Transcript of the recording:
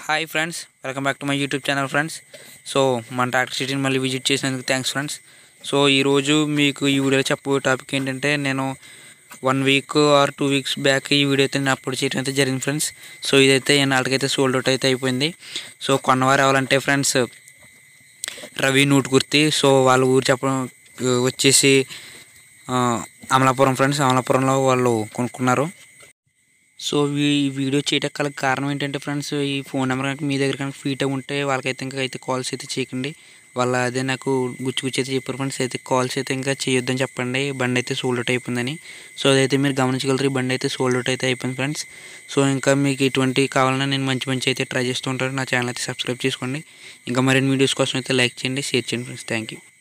hi friends welcome back to my YouTube channel friends so మన tractor సిటీని మళ్ళీ visit చేసినందుకు థ్యాంక్స్ ఫ్రెండ్స్ సో ఈరోజు మీకు ఈ వీడియోలో చెప్పబోయే టాపిక్ ఏంటంటే నేను one week or two weeks back ఈ వీడియో అయితే నేను అప్లోడ్ చేయడం అయితే జరిగింది ఫ్రెండ్స్ సో ఇదైతే నాటికైతే సోల్డ్ అవుట్ అయితే అయిపోయింది సో కొన్నవారు ఎవరంటే ఫ్రెండ్స్ రవి నూటుకుర్తి సో వాళ్ళ ఊరు చెప్పడం వచ్చేసి ఆ, అమలాపురం ఫ్రెండ్స్ అమలాపురంలో వాళ్ళు కొనుక్కున్నారు సో ఈ వీడియో చేయడానికి గల కారణం ఏంటంటే ఫ్రెండ్స్ ఈ ఫోన్ నెంబర్ కనుక మీ దగ్గర కనుక ఫీట్ ఉంటే వాళ్ళకైతే ఇంకా అయితే కాల్స్ అయితే చేయకండి వాళ్ళ అదే నాకు గుచ్చి గుచ్చి అయితే చెప్పారు ఫ్రెండ్స్ అయితే కాల్స్ అయితే ఇంకా చేయొద్దని చెప్పండి బండి అయితే సోల్డ్ అవుట్ అయిపోయిందని సో అదైతే మీరు గమనించగలరు ఈ బండి అయితే సోల్డ్ అవుట్ అయితే అయిపోయింది ఫ్రెండ్స్ సో ఇంకా మీకు ఎటువంటి కావాలన్నా నేను మంచి మంచి అయితే ట్రై చేస్తూ ఉంటాను నా ఛానల్ అయితే సబ్స్క్రైబ్ చేసుకోండి ఇంకా మరిన్ని వీడియోస్ కోసం అయితే లైక్ చేయండి షేర్ చేయండి ఫ్రెండ్స్ థ్యాంక్ యూ